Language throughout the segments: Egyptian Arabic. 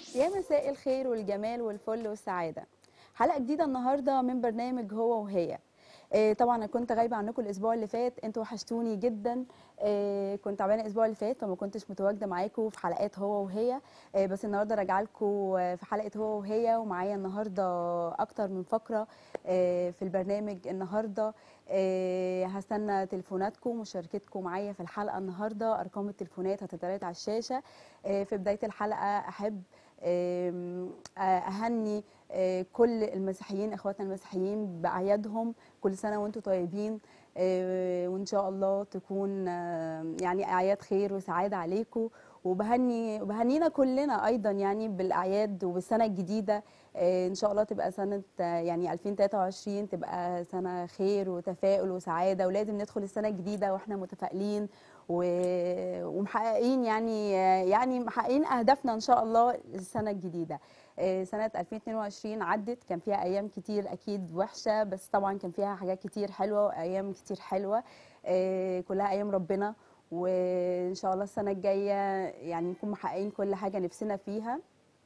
يا مساء الخير والجمال والفل والسعادة حلقة جديدة النهاردة من برنامج هو وهي آه، طبعا انا كنت غايبه عنكم الاسبوع اللي فات انتوا وحشتوني جدا آه، كنت تعبانه الاسبوع اللي فات فما كنتش متواجده معاكم في حلقات هو وهي آه، بس النهارده راجعه لكم في حلقه هو وهي ومعايا النهارده اكتر من فقره آه، في البرنامج النهارده آه، هستنى تليفوناتكم ومشاركتكم معايا في الحلقه النهارده ارقام التليفونات هتتعرض على الشاشه آه، في بدايه الحلقه احب آم، آه، اهني آه، كل المسيحيين اخواتنا المسيحيين باعيادهم كل سنه وانتم طيبين آه، وان شاء الله تكون آه، يعني اعياد خير وسعاده عليكم وبهني وبهنينا كلنا ايضا يعني بالاعياد وبالسنه الجديده آه، ان شاء الله تبقى سنه آه، يعني 2023 تبقى سنه خير وتفاؤل وسعاده ولازم ندخل السنه الجديده واحنا متفائلين و- ومحققين يعني يعني محققين اهدافنا ان شاء الله السنه الجديده آه، سنه 2022 عدت كان فيها ايام كتير اكيد وحشه بس طبعا كان فيها حاجات كتير حلوه وايام كتير حلوه آه، كلها ايام ربنا وان شاء الله السنه الجايه يعني نكون محققين كل حاجه نفسنا فيها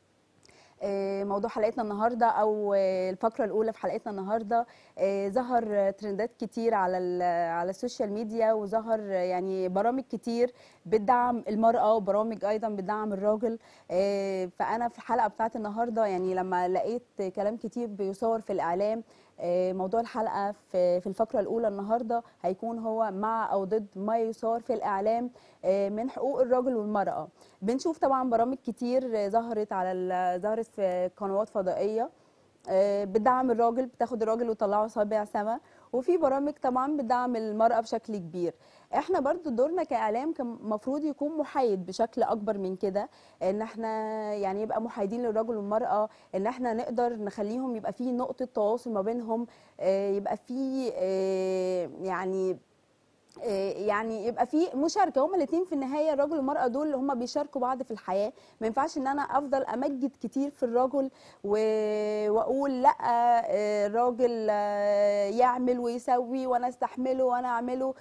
آه، موضوع حلقتنا النهارده او آه، الفقره الاولى في حلقتنا النهارده آه، ظهر ترندات كتير على ال- على السوشيال ميديا وظهر آه، يعني برامج كتير بتدعم المراه وبرامج ايضا بتدعم الراجل آه، فانا في الحلقه بتاعت النهارده يعني لما لقيت كلام كتير بيصور في الاعلام آه، موضوع الحلقه في في الفقره الاولى النهارده هيكون هو مع او ضد ما يصار في الاعلام آه، من حقوق الرجل والمراه بنشوف طبعا برامج كتير آه، ظهرت على ال- ظهرت في قنوات فضائيه آه، بتدعم الراجل بتاخد الراجل وتطلعه صابع سما وفي برامج طبعا بتدعم المرأة بشكل كبير احنا برضو دورنا كإعلام كان المفروض يكون محايد بشكل أكبر من كده ان احنا يعني يبقى محايدين للرجل والمرأة ان احنا نقدر نخليهم يبقى في نقطة تواصل ما بينهم آه، يبقى في آه، يعني آه، يعني يبقى في مشاركه هما الاثنين في النهايه الرجل والمراه دول اللي هما بيشاركوا بعض في الحياه ما ينفعش ان انا افضل امجد كتير في الرجل و... واقول لا آه، الراجل آه، يعمل ويسوي وانا استحمله وانا اعمله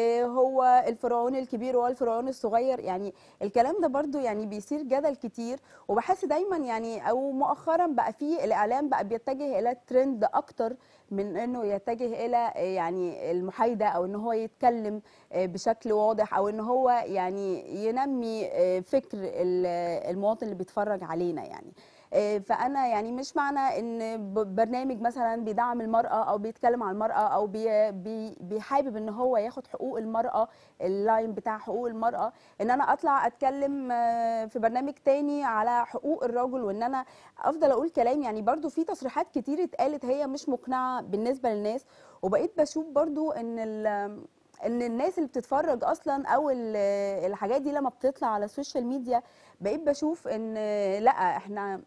وهو الفرعون الكبير وهو الفرعون الصغير يعني الكلام ده برضو يعني بيصير جدل كتير وبحس دايما يعني او مؤخرا بقى في الاعلام بقى بيتجه الى الترند اكتر من انه يتجه الى آه، يعني المحايده او ان هو يتكلم آه، بشكل واضح او ان هو يعني ينمي آه، فكر ال- المواطن اللي بيتفرج علينا يعني آه، فانا يعني مش معنى ان ب- برنامج مثلا بيدعم المراه او بيتكلم عن المراه او بي بي بيحابب ان هو ياخد حقوق المراه اللاين بتاع حقوق المراه ان انا اطلع اتكلم آه، في برنامج تاني على حقوق الرجل وان انا افضل اقول كلام يعني برضو في تصريحات كتير اتقالت هي مش مقنعه بالنسبه للناس وبقيت بشوف برضو ان ال- ان الناس اللي بتتفرج اصلا او ال- الحاجات دي لما بتطلع على السوشيال ميديا بقيت بشوف ان لا احنا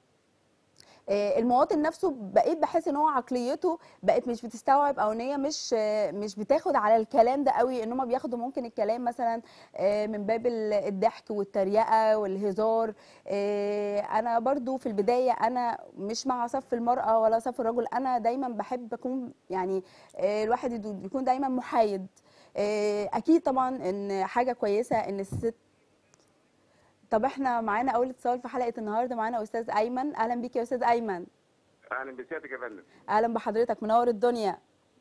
آه، المواطن نفسه بقيت بحس ان هو عقليته بقت مش بتستوعب او ان هي مش آه، مش بتاخد على الكلام ده قوي ان هم بياخدوا ممكن الكلام مثلا آه، من باب ال- الضحك والتريقه والهزار آه، انا برضو في البدايه انا مش مع صف المراه ولا صف الرجل انا دايما بحب اكون يعني آه، الواحد يدو- يكون دايما محايد آه، اكيد طبعا ان حاجه كويسه ان الست طب احنا معانا اول اتصال في حلقه النهارده معانا استاذ ايمن اهلا بيك يا استاذ ايمن اهلا بسيادتك يا فندم اهلا بحضرتك منور الدنيا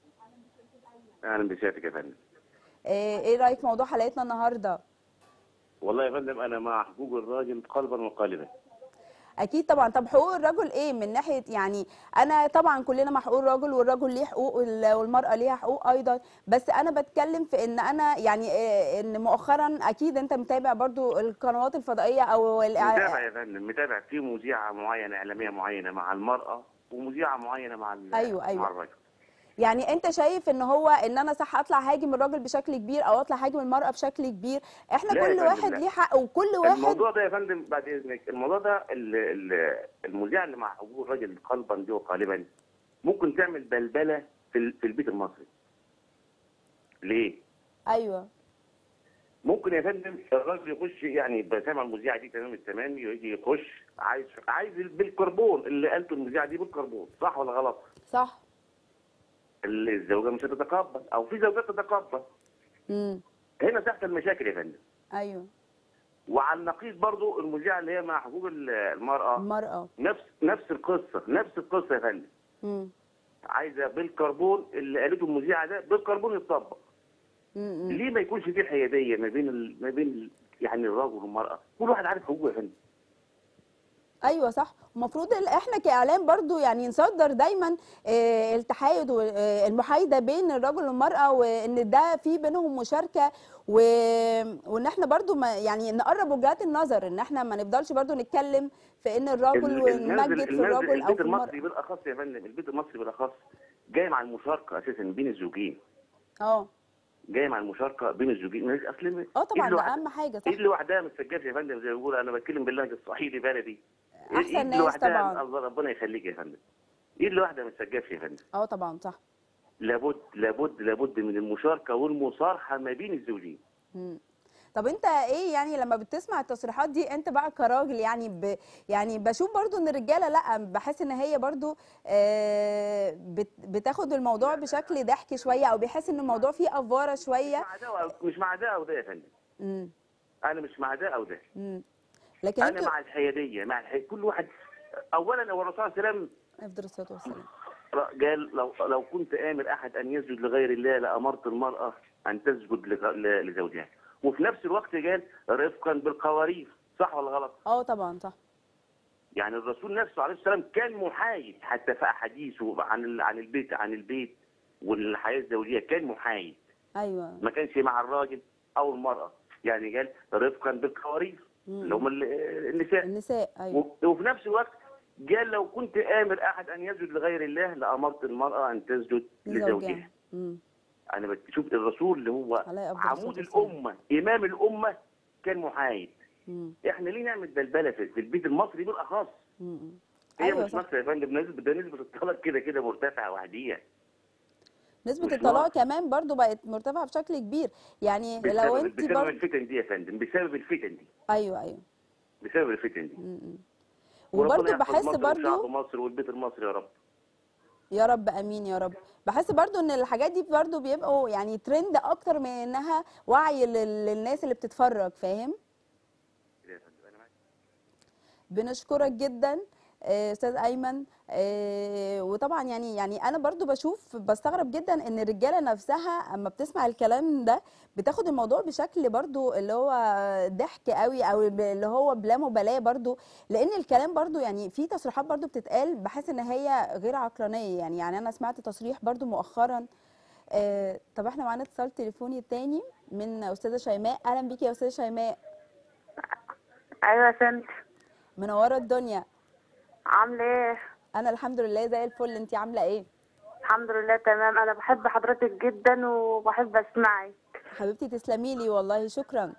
اهلا بسيادتك يا فندم ايه إيه رايك في موضوع حلقتنا النهارده والله يا فندم انا مع حقوق الراجل قلبا وقالبا اكيد طبعا طب حقوق الرجل ايه من ناحيه يعني انا طبعا كلنا مع حقوق الرجل والرجل ليه حقوق وال- والمراه ليها حقوق ايضا بس انا بتكلم في ان انا يعني إيه ان مؤخرا اكيد انت متابع برضو القنوات الفضائيه او الإع- متابع يا فندم متابع في مذيعه معينه اعلاميه معينه مع المراه ومذيعه معينه مع ال- أيوة، أيوة. مع الرجل يعني انت شايف ان هو ان انا صح اطلع هاجم الراجل بشكل كبير او اطلع هاجم المراه بشكل كبير احنا لا يا كل فندم، واحد لا. ليه حق وكل واحد الموضوع ده يا فندم بعد اذنك الموضوع ده ال- ال- المذيعه اللي مع حقوق الراجل قلبا دي وقالبا ممكن تعمل بلبله في ال- في البيت المصري ليه؟ ايوه ممكن يا فندم الراجل يخش يعني بسامع المذيعه دي تمام التمام يجي يخش عايز عايز بالكربون اللي قالته المذيعه دي بالكربون صح ولا غلط؟ صح الزوجه مش هتتقبل او في زوجات تتقبل امم هنا تحت المشاكل يا فندم ايوه وعلى النقيض برضو المذيعه اللي هي مع حقوق ال- المراه المرأة نفس نفس القصه نفس القصه يا فندم مم. عايزه بالكربون اللي قالته المذيعه ده بالكربون يتطبق مم. مم. ليه ما يكونش في حياديه ما بين ال... ما بين ال... يعني الرجل والمراه كل واحد عارف حقوقه يا فندم ايوه صح المفروض ال- احنا كاعلام برضو يعني نصدر دايما آه، التحايد والمحايده بين الرجل والمراه وان ده في بينهم مشاركه و... وان احنا برضو ما يعني نقرب وجهات النظر ان احنا ما نفضلش برضو نتكلم في ان الرجل ال- ونمجد في الرجل او البيت في المصري المراه بالاخص يا فندم البيت المصري بالاخص جاي مع المشاركه اساسا بين الزوجين اه جاي مع المشاركه بين الزوجين مش اصل اه طبعا إيد ده لوحدها- اهم حاجه صح ايد لوحدها ما تسجلش يا فندم زي ما بيقولوا انا بتكلم باللهجه الصحيحي بلدي أحسن إيد ناس لوحدها طبعاً. الله ربنا يخليك يا فندم ايد لوحدها ما تسجلش يا فندم اه طبعا صح لابد لابد لابد من المشاركه والمصارحه ما بين الزوجين مم. طب انت ايه يعني لما بتسمع التصريحات دي انت بقى كراجل يعني ب يعني بشوف برضو ان الرجاله لا بحس ان هي برضو آه بت بتاخد الموضوع بشكل ضحك شويه او بيحس ان الموضوع فيه افواره شويه مع ده أو- مش مع ده او ده يا فندم امم انا مش مع ده او ده امم لكن انا انتوا مع الحياديه مع الحي... كل واحد اولا هو الرسول صلى الله عليه وسلم افضل الصلاه والسلام قال لو لو كنت امر احد ان يسجد لغير الله لامرت المراه ان تسجد لغ- ل- لزوجها وفي نفس الوقت قال رفقا بالقوارير صح ولا غلط؟ اه طبعا صح يعني الرسول نفسه عليه السلام كان محايد حتى في احاديثه عن ال- عن البيت عن البيت والحياه الزوجيه كان محايد ايوه ما كانش مع الراجل او المراه يعني قال رفقا بالقوارير مم. اللي هم ال- النساء النساء ايوه و- وفي نفس الوقت قال لو كنت امر احد ان يسجد لغير الله لامرت المراه ان تسجد لزوجها امم انا بشوف الرسول اللي هو عليه أفضل عمود الصلاة والسلام. الامه امام الامه كان محايد امم احنا ليه نعمل بلبله في في البيت المصري بالاخص امم هي ايوه مش صح مصر يا فندم نسبه ده نسبه الطلاق كده كده مرتفعه وعاديه نسبة مش الطلاق ناقص. كمان برضو بقت مرتفعة بشكل كبير يعني لو بسبب انت بسبب برضو الفتن دي يا فندم بسبب الفتن دي ايوه ايوه بسبب الفتن دي م-م. وربنا وبرضو يحفظ بحس مصر وشعب برضو مصر والبيت المصري يا رب يا رب امين يا رب بحس برضو ان الحاجات دي برضو بيبقوا يعني ترند اكتر من انها وعي لل- للناس اللي بتتفرج فاهم كده يا فندم انا معاك بنشكرك جدا آه، استاذ ايمن آه، وطبعا يعني يعني انا برضو بشوف بستغرب جدا ان الرجاله نفسها اما بتسمع الكلام ده بتاخد الموضوع بشكل برضو اللي هو ضحك قوي او ب- اللي هو بلا مبالاه برضو لان الكلام برضو يعني في تصريحات برضو بتتقال بحس ان هي غير عقلانيه يعني يعني انا سمعت تصريح برضو مؤخرا آه، طب احنا معانا اتصال تليفوني تاني من استاذه شيماء اهلا بيكي يا استاذه شيماء ايوه يا سنت منوره الدنيا عامله ايه انا الحمد لله زي الفل انت عامله ايه الحمد لله تمام انا بحب حضرتك جدا وبحب اسمعك حبيبتي تسلمي لي والله شكرا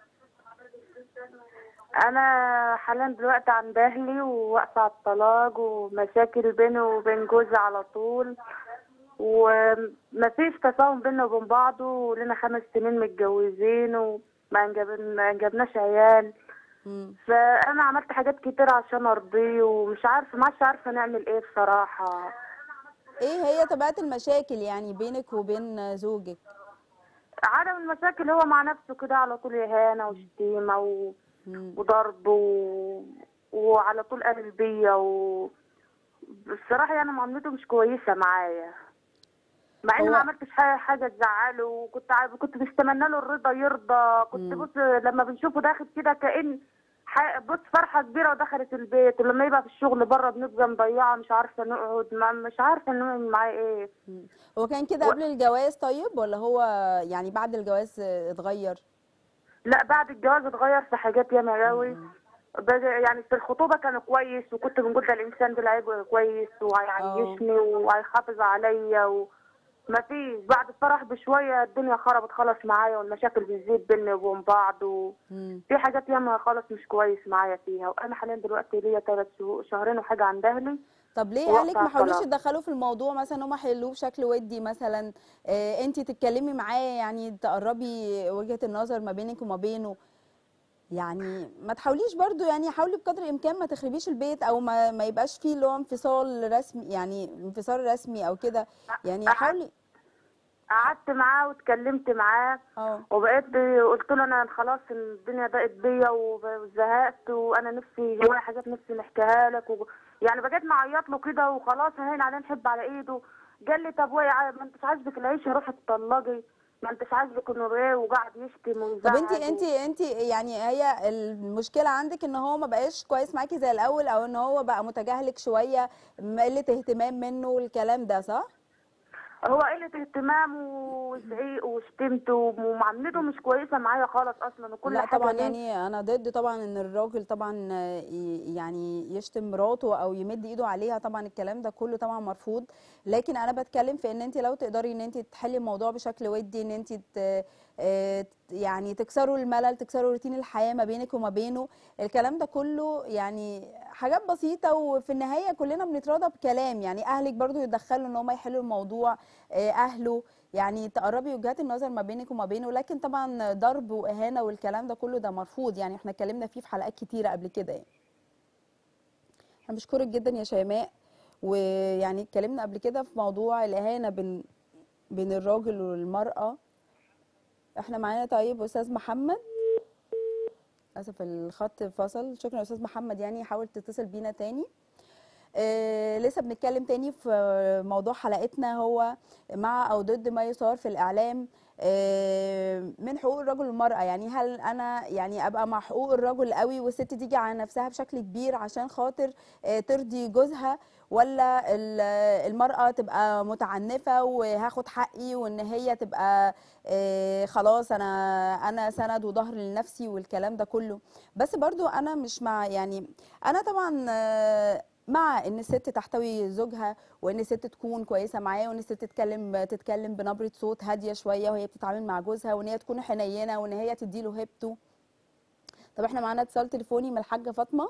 انا حاليا دلوقتي عند اهلي وواقفه على الطلاق ومشاكل بيني وبين جوزي على طول ومفيش تفاهم بينا وبين بعض ولنا خمس سنين متجوزين وما انجب- ما انجبناش عيال مم. فانا عملت حاجات كتير عشان ارضيه ومش عارفه ما عارفه نعمل ايه بصراحه ايه هي طبيعه المشاكل يعني بينك وبين زوجك عدم المشاكل هو مع نفسه كده على طول اهانه وشتيمه و... مم. وضرب و... وعلى طول قلل بيا و بصراحه يعني معاملته مش كويسه معايا مع اني هو- ما عملتش حاجه حاجه تزعله وكنت عايز كنت بستمنى له الرضا يرضى كنت مم. بص لما بنشوفه داخل كده كأن ح- بص فرحه كبيره ودخلت البيت ولما يبقى في الشغل بره بنبقى مضيعه مش عارفه نقعد ما مش عارفه نعمل معاه ايه مم. هو كان كده و- قبل الجواز طيب ولا هو يعني بعد الجواز اه، اتغير لا بعد الجواز اتغير في حاجات ياما قوي بقى يعني في الخطوبه كان كويس وكنت بنقول ده الانسان ده هيبقى كويس وهيعيشني وهيحافظ عليا و... ما فيش بعد الفرح بشويه الدنيا خربت خالص معايا والمشاكل بتزيد بيني وبين بعض وفي مم. حاجات ياما خالص مش كويس معايا فيها وانا حاليا دلوقتي ليا ثلاث شهور شهرين وحاجه عند اهلي طب ليه وقت اهلك ما على حاولوش الطلاق. يتدخلوا في الموضوع مثلا هم حلوه بشكل ودي مثلا اه انت تتكلمي معاه يعني تقربي وجهه النظر ما بينك وما بينه يعني ما تحاوليش برضو يعني حاولي بقدر الامكان ما تخربيش البيت او ما ما يبقاش فيه اللي هو انفصال رسمي يعني انفصال رسمي او كده يعني أح- حاولي قعدت معاه واتكلمت معاه اه وبقيت ب- قلت له انا خلاص الدنيا ضاقت بيا وزهقت وانا نفسي جوايا حاجات نفسي نحكيها لك و... يعني بقيت معيط له كده وخلاص هين عليه نحب على ايده قال لي طب ويا ما انتش عاجبك العيشه روحي اتطلقي ما انتش عاجبك النوريه وقعد يشتم ويزعق طب انت انت انت يعني هي المشكله عندك ان هو ما بقاش كويس معاكي زي الاول او ان هو بقى متجاهلك شويه م- قله اهتمام منه والكلام ده صح هو قلة اهتمام وزعيق وشتمته ومعاملته مش كويسة معايا خالص أصلا وكل لا حاجة طبعا ليه. يعني انا ضد طبعا ان الراجل طبعا آه، ي- يعني يشتم مراته او يمد ايده عليها طبعا الكلام ده كله طبعا مرفوض لكن انا بتكلم في ان انت لو تقدري ان انت تحلي الموضوع بشكل ودي ان انت ت- آه، يعني تكسروا الملل تكسروا روتين الحياه ما بينك وما بينه الكلام ده كله يعني حاجات بسيطه وفي النهايه كلنا بنتراضى بكلام يعني اهلك برضو يتدخلوا ان هم يحلوا الموضوع آه، اهله يعني تقربي وجهات النظر ما بينك وما بينه لكن طبعا ضرب واهانه والكلام ده كله ده مرفوض يعني احنا اتكلمنا فيه في حلقات كتيره قبل كده يعني احنا بشكرك جدا يا شيماء ويعني اتكلمنا قبل كده في موضوع الاهانه بين بين الراجل والمراه احنا معانا طيب استاذ محمد للاسف الخط فصل شكرا يا استاذ محمد يعني حاول تتصل بينا تاني آه لسه بنتكلم تاني في موضوع حلقتنا هو مع او ضد ما يثار في الاعلام آه من حقوق الرجل والمراه يعني هل انا يعني ابقى مع حقوق الرجل قوي والست تيجي على نفسها بشكل كبير عشان خاطر آه ترضي جوزها ولا ال- المراه تبقى متعنفه وهاخد حقي وان هي تبقى آه خلاص انا انا سند وظهر لنفسي والكلام ده كله بس برضو انا مش مع يعني انا طبعا آه مع ان الست تحتوي زوجها وان الست تكون كويسه معاه وان الست تتكلم تتكلم بنبره صوت هاديه شويه وهي بتتعامل مع جوزها وان هي تكون حنينه وان هي تديله هيبته طب احنا معانا اتصال تليفوني من الحاجه فاطمه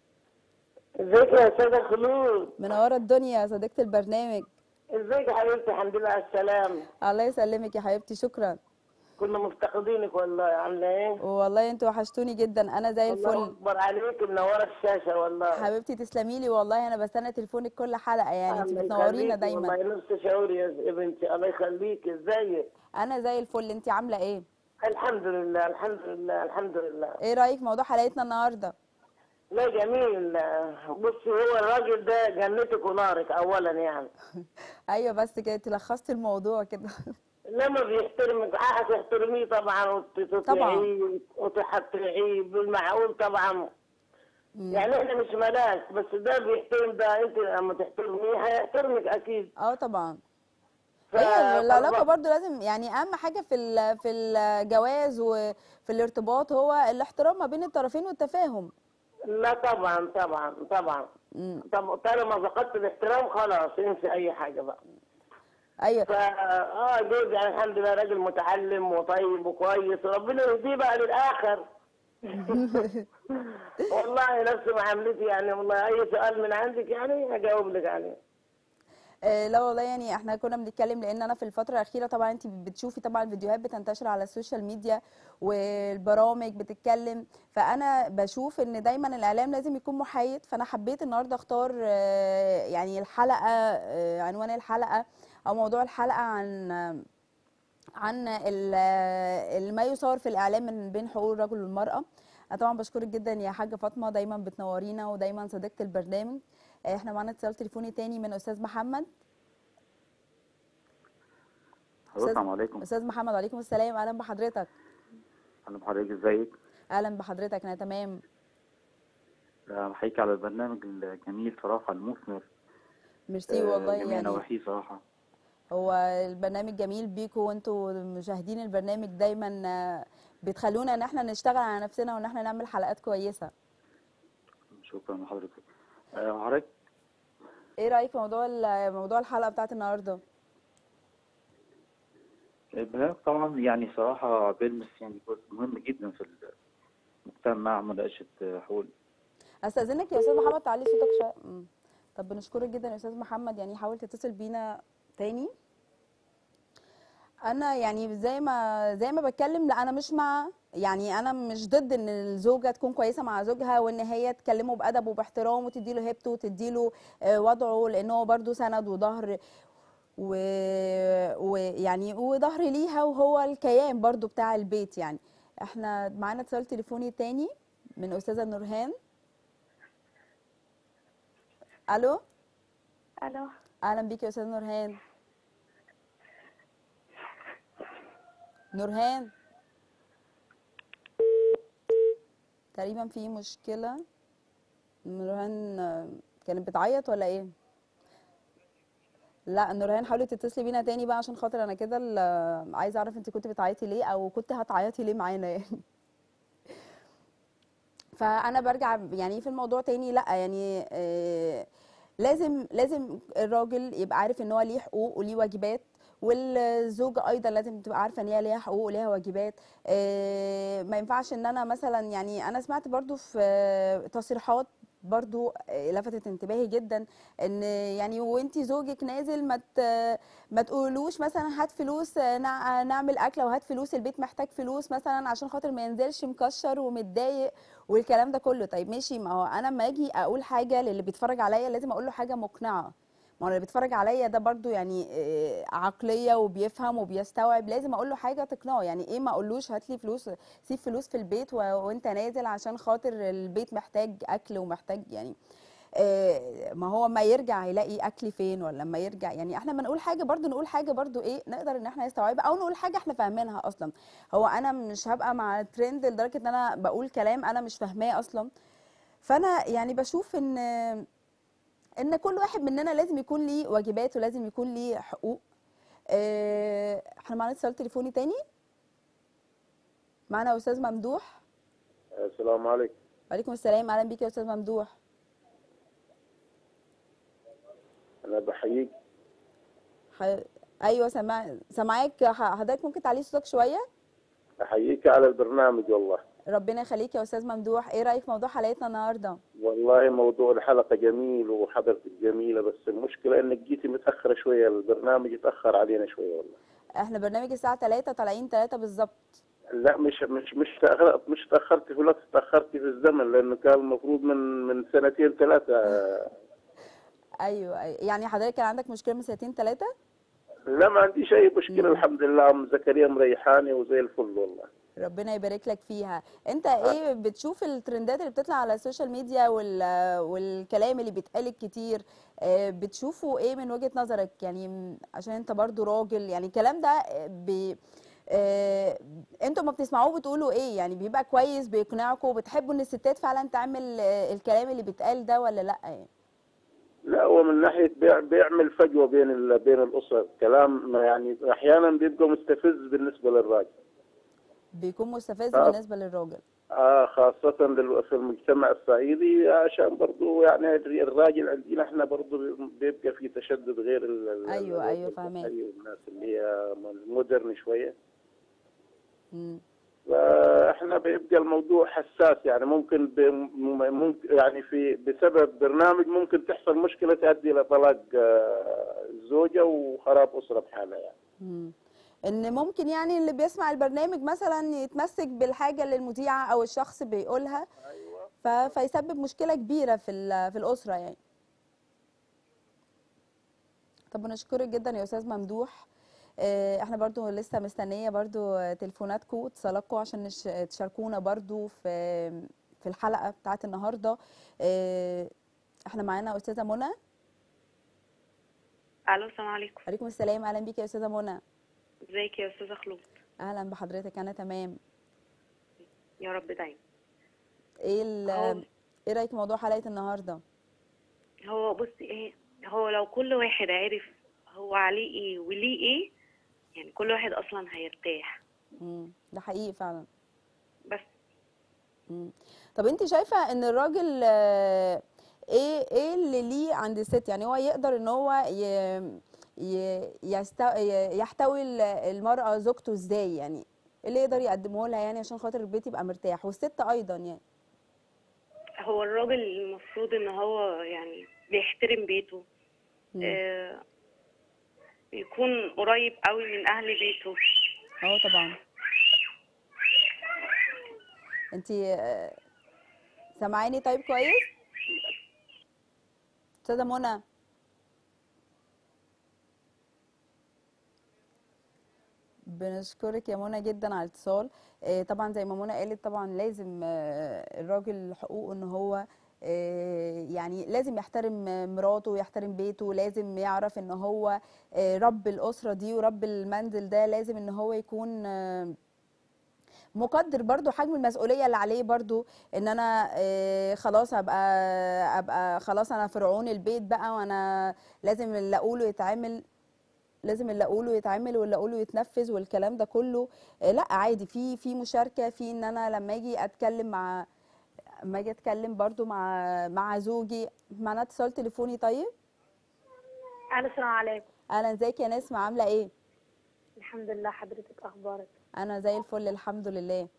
ازيك يا استاذه خلود منوره الدنيا يا صديقه البرنامج ازيك يا حبيبتي الحمد لله على السلامه الله يسلمك يا حبيبتي شكرا كنا مفتقدينك والله عامله ايه والله انتوا وحشتوني جدا انا زي الله الفل اكبر عليك منوره الشاشه والله حبيبتي تسلمي لي والله انا بستنى تليفونك كل حلقه يعني انت الله بتنورينا يخليكي دايما والله نفس شعوري يا بنتي الله يخليك ازيك انا زي الفل انت عامله ايه الحمد لله الحمد لله الحمد لله ايه رايك في موضوع حلقتنا النهارده لا جميل بصي هو الراجل ده جنتك ونارك اولا يعني ايوه بس كده تلخصت الموضوع كده لما بيحترمك حقك تحترميه طبعا وتطيعيه وتحترميه بالمعقول طبعا يعني احنا مش ملاك بس ده بيحترم ده انت لما تحترميه هيحترمك اكيد اه طبعا ف- هي العلاقه فالر- برضو لازم يعني اهم حاجه في ال- في الجواز وفي الارتباط هو الاحترام ما بين الطرفين والتفاهم لا طبعا طبعا طبعا مم. طب طالما فقدت الاحترام خلاص انسى اي حاجه بقى ايوه فا اه جوزي يعني الحمد لله راجل متعلم وطيب وكويس وربنا يهديه بقى للاخر والله نفس معاملتي يعني والله اي سؤال من عندك يعني هجاوب لك عليه آه، لا والله يعني احنا كنا بنتكلم لان انا في الفتره الاخيره طبعا انت بتشوفي طبعا الفيديوهات بتنتشر على السوشيال ميديا والبرامج بتتكلم فانا بشوف ان دايما الاعلام لازم يكون محايد فانا حبيت النهارده اختار آه، يعني الحلقه آه، عنوان الحلقه او موضوع الحلقه عن عن ال- ال- ما يثار في الاعلام من بين حقوق الرجل والمراه انا طبعا بشكرك جدا يا حاجه فاطمه دايما بتنورينا ودايما صديقه البرنامج آه، احنا معانا اتصال تليفوني تاني من استاذ محمد السلام عليكم استاذ محمد وعليكم السلام اهلا بحضرتك اهلا بحضرتك ازيك اهلا بحضرتك انا تمام آه، بحييك على البرنامج الجميل صراحة المثمر ميرسي آه، والله جميع يعني نواحيه صراحة هو البرنامج جميل بيكوا وانتوا مشاهدين البرنامج دايما آه، بتخلونا ان احنا نشتغل على نفسنا وان احنا نعمل حلقات كويسه شكرا لحضرتك آه، حضرتك ايه رايك في موضوع ال- موضوع الحلقه بتاعت النهارده البرنامج طبعا يعني صراحة بيلمس يعني جزء مهم جدا في المجتمع مناقشة آه، حقوق استاذنك يا استاذ محمد تعلي صوتك شويه مم. طب بنشكرك جدا يا استاذ محمد يعني حاول تتصل بينا تاني انا يعني زي ما زي ما بتكلم لا انا مش مع يعني انا مش ضد ان الزوجه تكون كويسه مع زوجها وان هي تكلمه بادب وباحترام وتديله هيبته وتديله آه، وضعه لان هو برده سند وظهر و- ويعني وظهر ليها وهو الكيان برضو بتاع البيت يعني احنا معانا اتصال تليفوني تاني من استاذه نورهان الو الو اهلا بيكي يا استاذه نورهان نورهان تقريبا في مشكله نورهان آه، كانت بتعيط ولا ايه لا نورهان حاولي تتصلي بينا تاني بقى عشان خاطر انا كده ال- عايزه اعرف انت كنت بتعيطي ليه او كنت هتعيطي ليه معانا يعني فانا برجع يعني في الموضوع تاني لا يعني آه، لازم لازم الراجل يبقى عارف ان هو ليه حقوق وليه واجبات والزوجة ايضا لازم تبقى عارفه ان هي ليها حقوق وليها واجبات آه، ما ينفعش ان انا مثلا يعني انا سمعت برضو في آه، تصريحات برضو آه، لفتت انتباهي جدا ان يعني وانتي زوجك نازل ما ت- ما تقولوش مثلا هات فلوس آه، نع- نعمل اكله وهات فلوس البيت محتاج فلوس مثلا عشان خاطر ما ينزلش مكشر ومتضايق والكلام ده كله طيب ماشي ما هو انا لما اجي اقول حاجه للي بيتفرج عليا لازم اقول له حاجه مقنعه ما هو اللي بيتفرج عليا ده برضو يعني آه، عقليه وبيفهم وبيستوعب لازم اقول له حاجه تقنعه يعني ايه ما اقولوش هات لي فلوس سيب فلوس في البيت و... وانت نازل عشان خاطر البيت محتاج اكل ومحتاج يعني آه، ما هو ما يرجع يلاقي اكل فين ولا لما يرجع يعني احنا ما نقول حاجه برضو نقول حاجه برضو ايه نقدر ان احنا نستوعبها او نقول حاجه احنا فاهمينها اصلا هو انا مش هبقى مع ترند لدرجه ان انا بقول كلام انا مش فاهماه اصلا فانا يعني بشوف ان ان كل واحد مننا لازم يكون ليه واجبات ولازم يكون ليه حقوق آه، احنا معانا اتصال تليفوني تاني معانا استاذ ممدوح السلام عليكم وعليكم السلام اهلا بيك يا استاذ ممدوح انا بحييك ح... ايوه سمع سامعاك ح- حضرتك ممكن تعلي صوتك شويه احييك على البرنامج والله ربنا يخليك يا استاذ ممدوح ايه رايك في موضوع حلقتنا النهارده والله موضوع الحلقه جميل وحضرتك جميله بس المشكله انك جيتي متاخره شويه البرنامج اتاخر علينا شويه والله احنا برنامج الساعه 3 طالعين 3 بالظبط لا مش مش مش تأخرت مش تاخرت في الوقت تاخرت في الزمن لانه كان المفروض من من سنتين ثلاثه ايوه ايوه يعني حضرتك كان عندك مشكله من سنتين ثلاثه لا ما عنديش اي مشكله الحمد لله ام زكريا مريحاني وزي الفل والله ربنا يبارك لك فيها انت ايه بتشوف الترندات اللي بتطلع على السوشيال ميديا وال... والكلام اللي بيتقال الكتير آه، بتشوفه ايه من وجهة نظرك يعني م- عشان انت برضو راجل يعني الكلام ده آه، بي... آه، انتوا ما بتسمعوه بتقولوا ايه يعني بيبقى كويس بيقنعكم بتحبوا ان الستات فعلا تعمل آه، الكلام اللي بيتقال ده ولا لا يعني لا هو من ناحيه بيع- بيعمل فجوه بين ال- بين الاسر كلام يعني احيانا بيبقى مستفز بالنسبه للراجل بيكون مستفز آه. بالنسبة للراجل آه خاصة دل- في المجتمع الصعيدي عشان برضو يعني الراجل عندنا احنا برضو بيبقى في تشدد غير ال- ال- أيوة، ال- أيوة، فاهماك. البحري والناس اللي هي مودرن شوية مم. فاحنا بيبقى الموضوع حساس يعني ممكن ب- م- ممكن يعني في بسبب برنامج ممكن تحصل مشكلة تؤدي إلى طلاق آه، الزوجة وخراب أسرة بحالها يعني. مم. ان ممكن يعني اللي بيسمع البرنامج مثلا يتمسك بالحاجه اللي المذيعه او الشخص بيقولها ف... فيسبب مشكله كبيره في ال... في الاسره يعني طب بنشكرك جدا يا استاذ ممدوح آه، احنا برضو لسه مستنيه برضو تليفوناتكم واتصالاتكم عشان نش... تشاركونا برضو في في الحلقه بتاعت النهارده آه، احنا معانا استاذه منى الو السلام عليكم عليكم السلام اهلا بيك يا استاذه منى ازيك يا استاذه خلود اهلا بحضرتك انا تمام يا رب دايما ايه ال- هو- ايه رايك في موضوع حلقه النهارده هو بصي ايه هو لو كل واحد عرف هو عليه ايه وليه ايه يعني كل واحد اصلا هيرتاح امم ده حقيقي فعلا بس مم. طب انت شايفه ان الراجل آه، ايه ايه اللي ليه عند الست يعني هو يقدر ان هو ي... ي... يست... ي- يحتوي ال- المرأة زوجته ازاي يعني ايه اللي يقدر يقدمه لها يعني عشان خاطر البيت يبقى مرتاح والست ايضا يعني هو الراجل المفروض ان هو يعني بيحترم بيته مم. آه يكون قريب قوي من اهل بيته اه طبعا انت سامعاني طيب كويس استاذه منى بنشكرك يا منى جدا على الاتصال آه، طبعا زي ما منى قالت طبعا لازم آه، الراجل حقوقه ان هو آه، يعني لازم يحترم آه، مراته ويحترم بيته لازم يعرف ان هو آه، رب الاسره دي ورب المنزل ده لازم ان هو يكون آه، مقدر برضو حجم المسؤوليه اللي عليه برضو ان انا آه، خلاص ابقى ابقى خلاص انا فرعون البيت بقى وانا لازم اللي اقوله يتعمل لازم اللي اقوله يتعمل واللي اقوله يتنفذ والكلام ده كله آه، لا عادي في في مشاركه في ان انا لما اجي اتكلم مع لما اجي اتكلم برضو مع مع زوجي معنا اتصال تليفوني طيب الو السلام عليكم اهلا ازيك يا نسمة عامله ايه الحمد لله حضرتك اخبارك انا زي الفل الحمد لله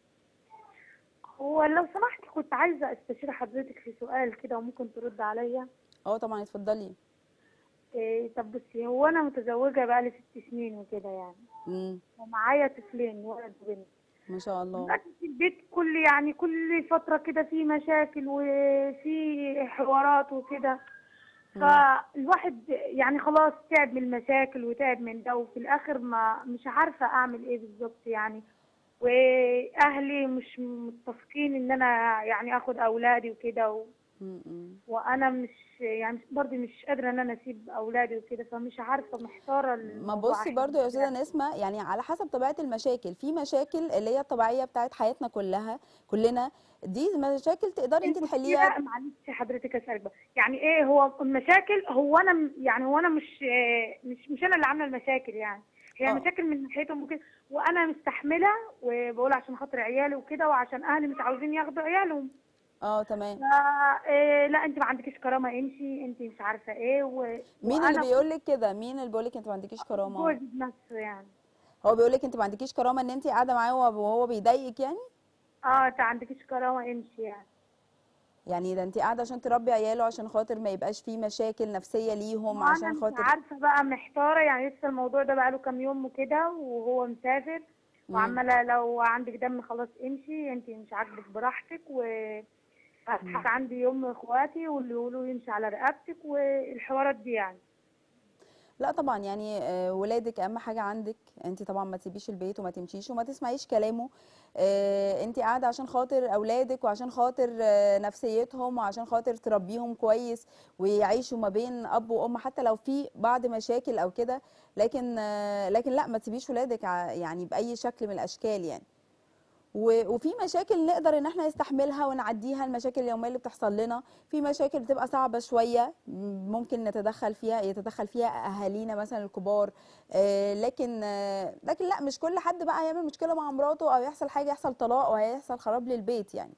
هو لو سمحت كنت عايزه استشير حضرتك في سؤال كده وممكن ترد عليا اه طبعا اتفضلي إيه طب بصي هو انا متزوجه بقالي ست سنين وكده يعني امم ومعايا طفلين ولد وبنت ما شاء الله لكن في البيت كل يعني كل فتره كده في مشاكل وفي حوارات وكده فالواحد يعني خلاص تعب من المشاكل وتعب من ده وفي الاخر ما مش عارفه اعمل ايه بالظبط يعني واهلي مش متفقين ان انا يعني اخد اولادي وكده و... م-م. وانا مش يعني مش- برضه مش قادره ان انا اسيب اولادي وكده فمش عارفه محتاره ما الموضوع بصي عشان برضو يا كده. استاذه نسمه يعني على حسب طبيعه المشاكل في مشاكل اللي هي الطبيعيه بتاعت حياتنا كلها كلنا دي مشاكل تقدري انت المشكلة- تحليها معلش حضرتك اسالك بقى يعني ايه هو المشاكل هو انا م- يعني هو انا مش آه، مش مش انا اللي عامله المشاكل يعني هي آه. مشاكل من ناحيتهم وكده وانا مستحمله وبقول عشان خاطر عيالي وكده وعشان اهلي مش عاوزين ياخدوا عيالهم اه تمام فا إيه لا انت ما عندكيش كرامه امشي انت مش عارفه ايه و... مين وأنا اللي بيقول لك كده مين اللي بيقول لك انت ما عندكيش كرامه جوزي بنفسه يعني هو بيقول لك انت ما عندكيش كرامه ان انت قاعده معاه وهو وهو بيضايقك يعني اه انت ما عندكيش كرامه امشي يعني يعني ده انت قاعده عشان تربي عياله عشان خاطر ما يبقاش فيه مشاكل نفسيه ليهم وانا عشان مش خاطر عارفه بقى محتاره يعني لسه الموضوع ده بقاله كام يوم وكده وهو مسافر مم. وعماله لو عندك دم خلاص امشي انت مش عاجبك براحتك و هتحط عندي يوم اخواتي واللي يقولوا يمشي على رقبتك والحوارات دي يعني لا طبعا يعني آه، ولادك اهم حاجه عندك انت طبعا ما تسيبيش البيت وما تمشيش وما تسمعيش كلامه انت قاعده عشان خاطر اولادك وعشان خاطر آه، نفسيتهم وعشان خاطر تربيهم كويس ويعيشوا ما بين اب وام حتى لو في بعض مشاكل او كده لكن آه، لكن لا ما تسيبيش ولادك ع- يعني باي شكل من الاشكال يعني و- وفي مشاكل نقدر ان احنا نستحملها ونعديها المشاكل اليوميه اللي بتحصل لنا في مشاكل بتبقى صعبه شويه م- ممكن نتدخل فيها يتدخل فيها اهالينا مثلا الكبار آه، لكن آه، لكن لا مش كل حد بقى يعمل مشكله مع مراته او يحصل حاجه يحصل طلاق وهيحصل خراب للبيت يعني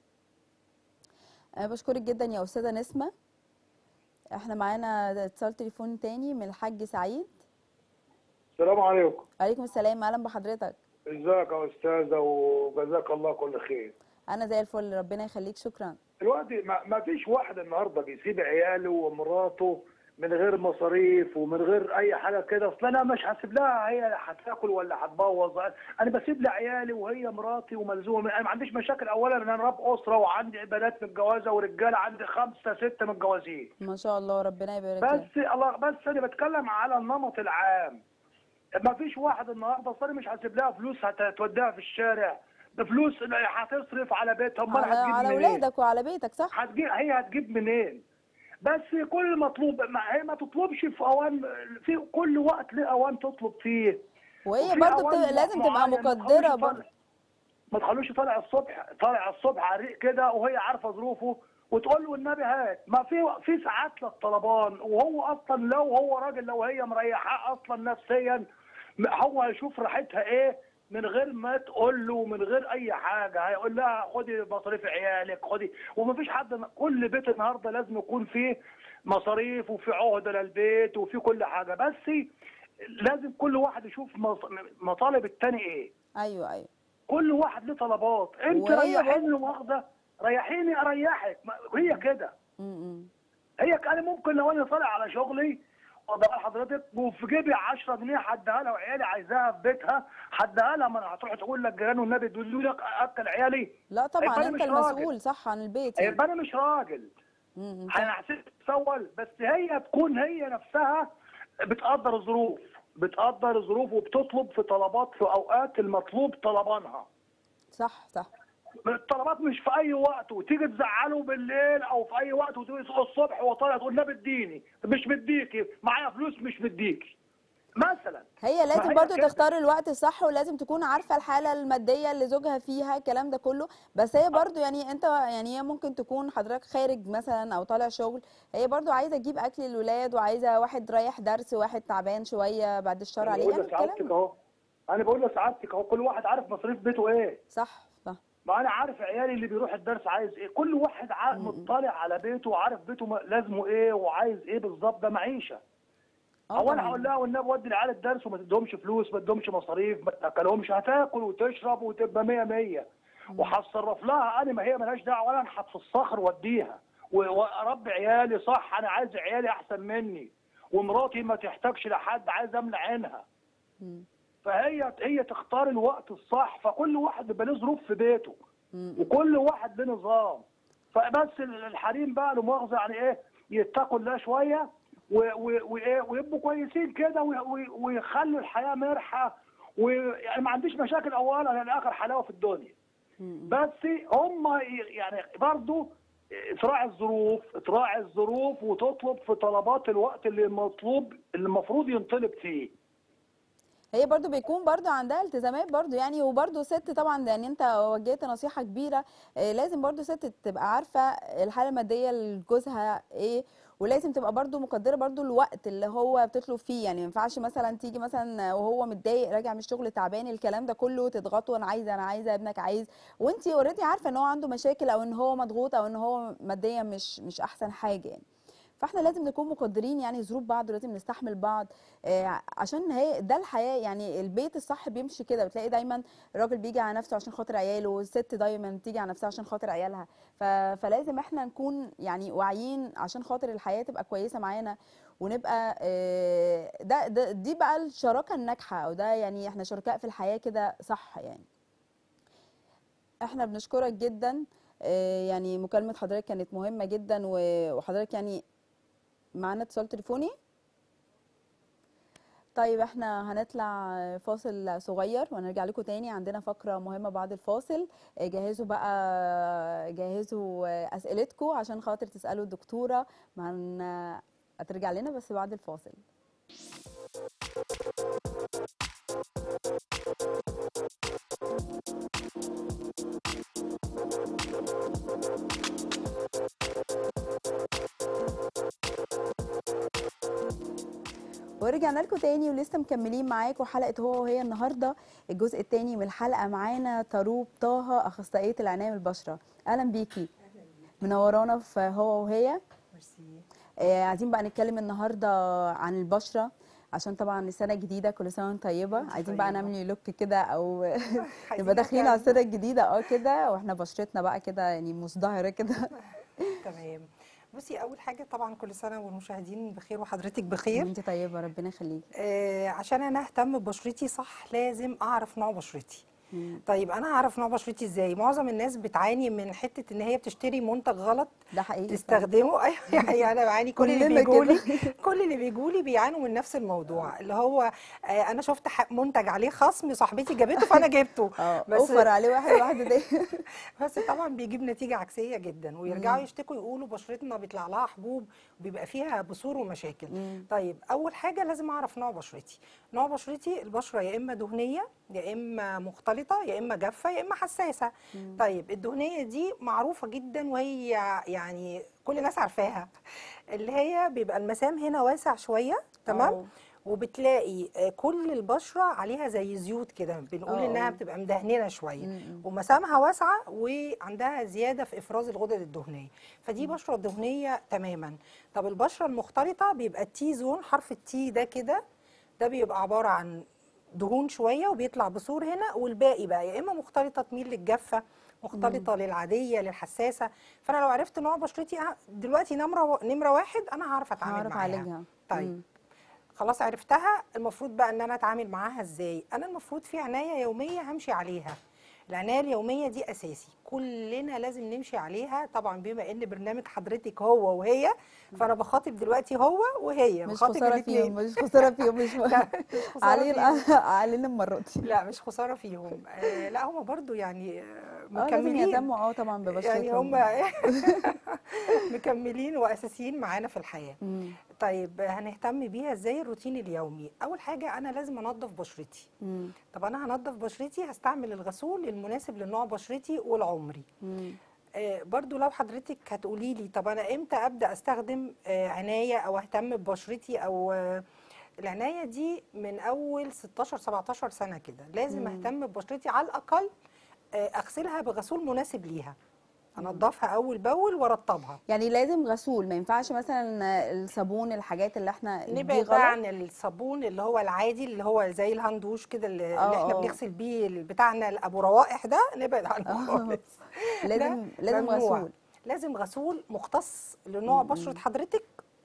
أنا بشكرك جدا يا استاذه نسمه احنا معانا اتصال تليفون تاني من الحاج سعيد السلام عليكم عليكم السلام اهلا بحضرتك ازيك يا استاذه وجزاك الله كل خير انا زي الفل ربنا يخليك شكرا دلوقتي ما, ما فيش واحد النهارده بيسيب عياله ومراته من غير مصاريف ومن غير اي حاجه كده اصل انا مش هسيب لها هي هتاكل ولا هتبوظ انا بسيب لها عيالي وهي مراتي وملزومه انا ما عنديش مشاكل اولا ان انا رب اسره وعندي بنات متجوزه ورجاله عندي خمسه سته متجوزين ما شاء الله ربنا يبارك لك بس الله بس انا بتكلم على النمط العام ما فيش واحد النهارده اصل أنا مش هسيب لها فلوس هتوديها في الشارع بفلوس اللي هتصرف على بيتها امال على هتجيب على منين؟ اولادك وعلى بيتك صح هتجيب هي هتجيب منين؟ بس كل مطلوب ما هي ما تطلبش في اوان في كل وقت ليه اوان تطلب فيه وهي وفي برضو أوان بت... لازم تبقى معين ما تخلوش مقدره يطلع- برضو ما تخلوش طالع الصبح طالع الصبح عريق كده وهي عارفه ظروفه وتقول له النبي هات ما في في ساعات للطلبان وهو اصلا لو هو راجل لو هي مريحاه اصلا نفسيا هو هيشوف راحتها ايه من غير ما تقول له من غير اي حاجه هيقول لها خدي مصاريف عيالك خدي ومفيش حد كل بيت النهارده لازم يكون فيه مصاريف وفي عهده للبيت وفي كل حاجه بس لازم كل واحد يشوف مص- مطالب التاني ايه ايوه ايوه كل واحد له طلبات انت وهي ريحيني واخده ريحيني اريحك ما- هي كده م-م. هي انا ممكن لو انا طالع على شغلي وضع حضرتك وفي جيبي 10 جنيه حدها لها وعيالي عايزاها في بيتها حدها لها ما انا هتروح تقول لك جيران والنبي تقول لك اكل عيالي لا طبعا يبقى أنا انت مش راجل. المسؤول صح عن البيت يعني. يبقى انا مش راجل م-م. صح. انا هسيب تسول بس هي تكون هي نفسها بتقدر الظروف بتقدر ظروف وبتطلب في طلبات في اوقات المطلوب طلبانها صح صح الطلبات مش في اي وقت وتيجي تزعله بالليل او في اي وقت وتيجي تصحى الصبح وهو طالع تقول لا بديني مش بديكي معايا فلوس مش بديكي مثلا هي لازم هي برضو كده. تختار الوقت الصح ولازم تكون عارفه الحاله الماديه اللي زوجها فيها الكلام ده كله بس هي برضو يعني انت يعني هي ممكن تكون حضرتك خارج مثلا او طالع شغل هي برضو عايزه تجيب اكل للولاد وعايزه واحد رايح درس وواحد تعبان شويه بعد الشر انا عليه بقول يعني لسعادتك الكلام اهو انا بقول لسعادتك اهو كل واحد عارف مصاريف بيته ايه صح صح ما انا عارف عيالي اللي بيروح الدرس عايز ايه كل واحد عا- مطلع على بيته وعارف بيته م- لازمه ايه وعايز ايه بالظبط ده معيشه اه او انا طبعاً. هقول لها والنبي ودي العيال الدرس وما تديهمش فلوس ما تديهمش مصاريف ما تاكلهمش هتاكل وتشرب وتبقى مية مية وهتصرف لها انا ما هي ملهاش دعوه ولا انحت في الصخر واديها و- واربي عيالي صح انا عايز عيالي احسن مني ومراتي ما تحتاجش لحد عايز املى عينها مم. فهي هي تختار الوقت الصح فكل واحد بيبقى له ظروف في بيته مم. وكل واحد له نظام فبس الحريم بقى له مؤاخذه يعني ايه يتقوا الله شويه و- و- وايه ويبقوا كويسين كده وي- وي- ويخلوا الحياه مرحه ويعني ما عنديش مشاكل اولا لان اخر حلاوه في الدنيا مم. بس هم يعني برضو تراعي الظروف تراعي الظروف وتطلب في طلبات الوقت اللي مطلوب اللي المفروض ينطلب فيه هي برضو بيكون برضو عندها التزامات برضو يعني وبرضو ست طبعا يعني انت وجهت نصيحة كبيرة آه، لازم برضو ست تبقى عارفة الحالة المادية لجوزها ايه ولازم تبقى برضو مقدرة برضو الوقت اللي هو بتطلب فيه يعني ما ينفعش مثلا تيجي مثلا وهو متضايق راجع من الشغل تعبان الكلام ده كله تضغطه انا عايزه انا عايزه ابنك عايز وانت اوريدي عارفه ان هو عنده مشاكل او ان هو مضغوط او ان هو ماديا مش مش احسن حاجه يعني فاحنا لازم نكون مقدرين يعني ظروف بعض ولازم نستحمل بعض آه، عشان هي ده الحياه يعني البيت الصح بيمشي كده بتلاقي دايما الراجل بيجي على نفسه عشان خاطر عياله والست دايما بتيجي على نفسها عشان خاطر عيالها ف... فلازم احنا نكون يعني واعيين عشان خاطر الحياه تبقى كويسه معانا ونبقى آه، ده, ده دي بقى الشراكه الناجحه او ده يعني احنا شركاء في الحياه كده صح يعني احنا بنشكرك جدا آه، يعني مكالمه حضرتك كانت مهمه جدا و- وحضرتك يعني معانا اتصال تليفوني طيب احنا هنطلع فاصل صغير ونرجع لكم تاني عندنا فقرة مهمة بعد الفاصل اه، جهزوا بقى جهزوا اه، اسئلتكم عشان خاطر تسألوا الدكتورة معن هترجع لنا بس بعد الفاصل ورجعنا لكم تاني ولسه مكملين معاكم حلقه هو وهي النهارده الجزء التاني من الحلقه معانا طروب طه اخصائيه العنايه بالبشره اهلا بيكي منورانا في هو وهي آه عايزين بقى نتكلم النهارده عن البشره عشان طبعا السنه الجديده كل سنه وانت طيبه عايزين بقى طيبة. نعمل لوك كده او نبقى عايزين داخلين على نعمل- السنه الجديده اه كده واحنا بشرتنا بقى كده يعني مزدهره كده تمام بصي اول حاجه طبعا كل سنه والمشاهدين بخير وحضرتك بخير انت طيبه ربنا يخليكي آه عشان انا اهتم ببشرتي صح لازم اعرف نوع بشرتي مم. طيب انا اعرف نوع بشرتي ازاي معظم الناس بتعاني من حته ان هي بتشتري منتج غلط ده حقيقي فعلا. تستخدمه ايوه يعني انا بعاني كل اللي كلنا بيجوا لي كده. كل اللي بيجوا لي بيعانوا من نفس الموضوع اللي هو آه انا شفت ح- منتج عليه خصم صاحبتي جابته فانا جبته اه بس- اوفر عليه واحد واحده دي بس طبعا بيجيب نتيجه عكسيه جدا ويرجعوا يشتكوا يقولوا بشرتنا بيطلع لها حبوب وبيبقى فيها بثور ومشاكل مم. طيب اول حاجه لازم اعرف نوع بشرتي نوع بشرتي البشره يا اما دهنيه يا اما مختلطه يا اما جافه يا اما حساسه طيب الدهنيه دي معروفه جدا وهي يعني كل الناس عارفاها اللي هي بيبقى المسام هنا واسع شويه تمام اه. وبتلاقي آه، كل البشره عليها زي زيوت كده بنقول اه. انها بتبقى مدهننه شويه مم. ومسامها واسعه وعندها زياده في افراز الغدد الدهنيه فدي بشره دهنيه تماما طب البشره المختلطه بيبقى التي زون حرف التي ده كده ده بيبقى عباره عن دهون شويه وبيطلع بثور هنا والباقي بقى يا اما مختلطه تميل للجافه مختلطه للعاديه للحساسه فانا لو عرفت نوع بشرتي أه، دلوقتي نمره نمره واحد انا هعرف اتعامل هعرف معاها اعالجها طيب مم. خلاص عرفتها المفروض بقى ان انا اتعامل معاها ازاي انا المفروض في عنايه يوميه همشي عليها العنايه اليوميه دي اساسي كلنا لازم نمشي عليها طبعا بما ان برنامج حضرتك هو وهي فانا بخاطب دلوقتي هو وهي مش بخاطب خساره الاتنين. فيهم مش خساره فيهم مش لا مش خسارة علينا فيهم. علينا المره دي لا مش خساره فيهم آه لا هم برضو يعني آه، اه لازم مكملين يهتموا اه طبعا ببشرتهم يعني هم مكملين واساسيين معانا في الحياه مم. طيب هنهتم بيها ازاي الروتين اليومي اول حاجه انا لازم انظف بشرتي مم. طب انا هنظف بشرتي هستعمل الغسول المناسب لنوع بشرتي ولعمري مم. آه، برضو لو حضرتك هتقولي لي طب انا امتى ابدا استخدم آه، عنايه او اهتم ببشرتي او آه، العنايه دي من اول 16 17 سنه كده لازم مم. اهتم ببشرتي على الاقل آه، اغسلها بغسول مناسب ليها انضفها اول باول وارطبها يعني لازم غسول ما ينفعش مثلا الصابون الحاجات اللي احنا دي نبعد بقى غلط عن الصابون اللي هو العادي اللي هو زي الهاندوش كده اللي, آه، اللي احنا آه. بنغسل بيه بتاعنا ابو روائح ده نبعد عنه آه. خالص لازم لازم ممنوع. غسول لازم غسول مختص لنوع بشرة حضرتك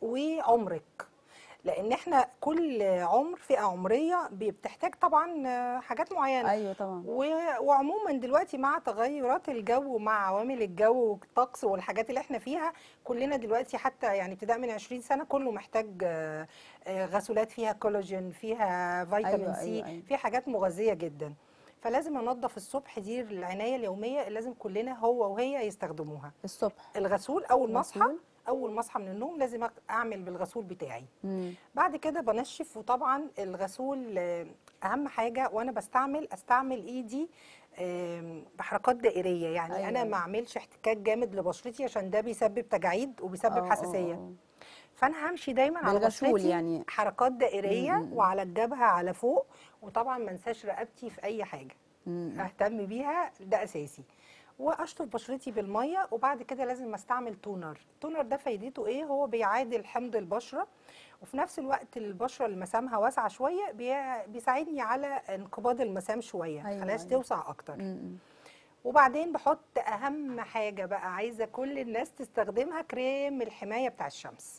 وعمرك لان احنا كل عمر فئة عمرية بي- بتحتاج طبعا آه، حاجات معينة ايوه طبعا و- وعموما دلوقتي مع تغيرات الجو ومع عوامل الجو والطقس والحاجات اللي احنا فيها كلنا دلوقتي حتى يعني ابتداء من 20 سنة كله محتاج آه، آه، غسولات فيها كولاجين فيها فيتامين أيوة، سي أيوة، أيوة. فيها حاجات مغذية جدا فلازم انظف الصبح دي العناية اليومية اللي لازم كلنا هو وهي يستخدموها الصبح الغسول اول ما اصحى الغسول. اول ما اصحى من النوم لازم أق- اعمل بالغسول بتاعي مم. بعد كده بنشف وطبعا الغسول آه، اهم حاجه وانا بستعمل استعمل ايدي آم، بحركات دائريه يعني أيوة، انا أيوة. ما اعملش احتكاك جامد لبشرتي عشان ده بيسبب تجاعيد وبيسبب آه، آه، حساسيه آه. فانا همشي دايما على بالغسول بشرتي يعني. حركات دائريه م- م- م. وعلى الجبهه على فوق وطبعا ما انساش رقبتي في اي حاجه مم. اهتم بيها ده اساسي واشطف بشرتي بالميه وبعد كده لازم استعمل تونر التونر ده فايدته ايه هو بيعادل حمض البشره وفي نفس الوقت البشره اللي مسامها واسعه شويه بي- بيساعدني على انقباض المسام شويه أيوة، خلاص أيوة. توسع اكتر مم. وبعدين بحط اهم حاجه بقى عايزه كل الناس تستخدمها كريم الحمايه بتاع الشمس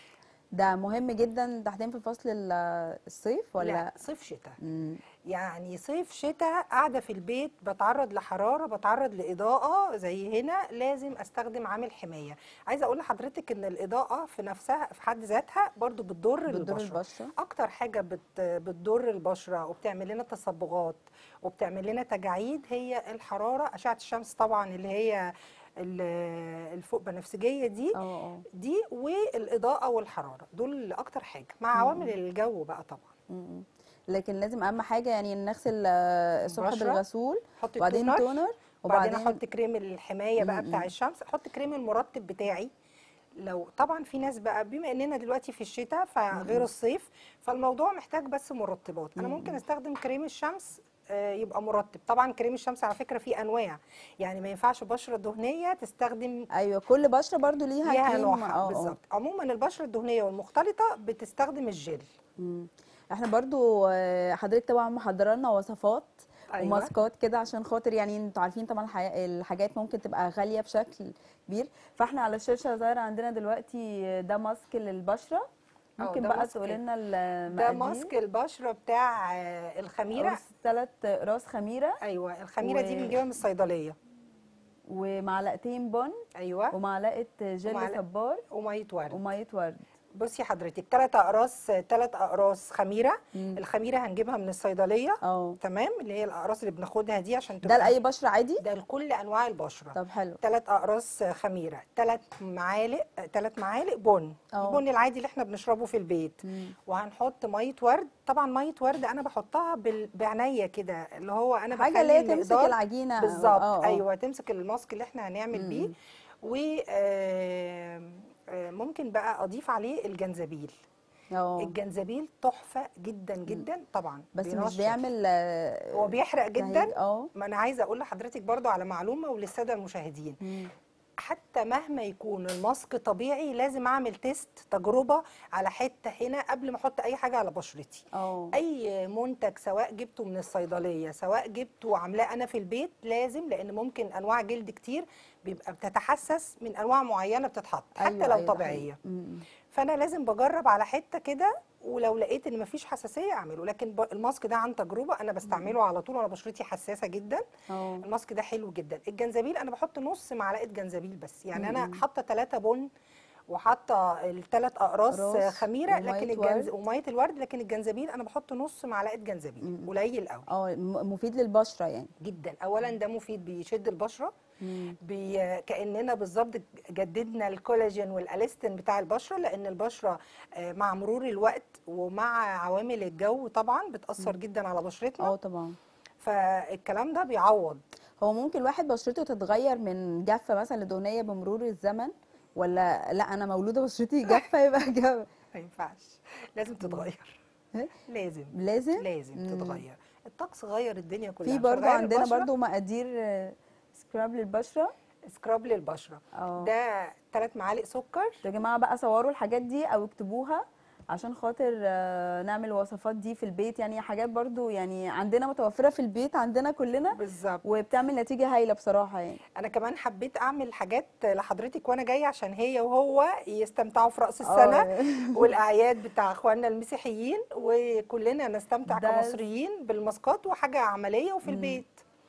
ده مهم جدا تحديدا في فصل ال- الصيف ولا لا صيف شتاء مم. يعني صيف شتاء قاعده في البيت بتعرض لحراره بتعرض لاضاءه زي هنا لازم استخدم عامل حمايه عايزه اقول لحضرتك ان الاضاءه في نفسها في حد ذاتها برضو بتضر بتضر البشره البشره اكتر حاجه بت بتضر البشره وبتعمل لنا تصبغات وبتعمل لنا تجاعيد هي الحراره اشعه الشمس طبعا اللي هي ال- الفوق بنفسجيه دي اه اه دي والاضاءه والحراره دول اكتر حاجه مع عوامل الجو بقى طبعا مم. لكن لازم اهم حاجه يعني نغسل آه، الصبح البشرة، بالغسول حط وبعدين التونر تونر وبعدين وبعدين احط كريم الحمايه بقى م- بتاع م. الشمس احط كريم المرطب بتاعي لو طبعا في ناس بقى بما اننا دلوقتي في الشتاء فغير الصيف فالموضوع محتاج بس مرطبات انا م- ممكن استخدم كريم الشمس آه، يبقى مرطب طبعا كريم الشمس على فكره فيه انواع يعني ما ينفعش بشره دهنيه تستخدم ايوه كل بشره برضو ليها ليها كريم نوعها اه اه بالظبط عموما البشره الدهنيه والمختلطه بتستخدم الجل مم. احنا برضو آه، حضرتك طبعا محضره لنا وصفات أيوة. وماسكات كده عشان خاطر يعني انتوا عارفين طبعا الحي- الحاجات ممكن تبقى غاليه بشكل كبير فاحنا على الشاشه ظاهره عندنا دلوقتي ده ماسك للبشره أه، ممكن ده بقى ماسك. تقولي لنا ده المقادير ماسك البشره بتاع آه، الخميره ثلاث راس خميره ايوه الخميره دي و- بنجيبها من الصيدليه ومعلقتين بن ايوه ومعلقه جل ومعلقة- صبار وميه ورد وميه ورد بصي حضرتك ثلاث اقراص ثلاث اقراص خميره مم. الخميره هنجيبها من الصيدليه اه تمام اللي هي الاقراص اللي بناخدها دي عشان ده تبقى لاي بشره عادي ده لكل انواع البشره طب حلو ثلاث اقراص خميره ثلاث معالق ثلاث معالق بن اه. البن العادي اللي احنا بنشربه في البيت مم. وهنحط ميه ورد طبعا ميه ورد انا بحطها بال- بعناية كده اللي هو انا حاجه بخلي اللي هي تمسك المقدار- العجينه بالظبط اه اه. ايوه تمسك الماسك اللي احنا هنعمل بيه مم. وممكن بقى اضيف عليه الجنزبيل اه الجنزبيل تحفه جدا جدا طبعا بس مش بينشط. بيعمل آه، هو بيحرق تهيج- جدا اه ما انا عايزه اقول لحضرتك برضو على معلومه وللساده المشاهدين مم. حتى مهما يكون الماسك طبيعي لازم اعمل تيست تجربه على حته هنا قبل ما احط اي حاجه على بشرتي اه اي منتج سواء جبته من الصيدليه سواء جبته وعاملاه انا في البيت لازم لان ممكن انواع جلد كتير بيبقى بتتحسس من انواع معينه بتتحط حتى أيوة، لو أيوة، طبيعيه حقيقي. مم. فانا لازم بجرب على حته كده ولو لقيت ان مفيش حساسيه اعمله لكن ب- الماسك ده عن تجربه انا بستعمله على طول وانا بشرتي حساسه جدا اه الماسك ده حلو جدا الجنزبيل انا بحط نص معلقه جنزبيل بس يعني انا مم. حاطه ثلاثة بن وحاطه الثلاث اقراص أقراص خميره ومية لكن الجنز... ورد. وميه الورد لكن الجنزبيل انا بحط نص معلقه جنزبيل مم. قليل قوي اه م- مفيد للبشره يعني جدا اولا ده مفيد بيشد البشره مم. بي... كاننا بالظبط جددنا الكولاجين والالاستين بتاع البشره لان البشره آه، مع مرور الوقت ومع عوامل الجو طبعا بتاثر جدا على بشرتنا اه طبعا فالكلام ده بيعوض هو ممكن الواحد بشرته تتغير من جافه مثلا لدهنيه بمرور الزمن ولا لا انا مولوده بشرتي جافه يبقى جافه ما ينفعش لازم تتغير إيه؟ لازم لازم لازم مم. تتغير الطقس غير الدنيا كلها في مش برضو هتغير عندنا البشرة، برضو مقادير آه، سكراب للبشره سكراب للبشره اه ده ثلاث معالق سكر يا جماعه بقى صوروا الحاجات دي او اكتبوها عشان خاطر آه، نعمل الوصفات دي في البيت يعني حاجات برضو يعني عندنا متوفره في البيت عندنا كلنا بالظبط وبتعمل نتيجه هايله بصراحه يعني انا كمان حبيت اعمل حاجات لحضرتك وانا جايه عشان هي وهو يستمتعوا في راس السنه آه. والاعياد بتاع اخواننا المسيحيين وكلنا نستمتع ده- كمصريين بالماسكات وحاجه عمليه وفي مم. البيت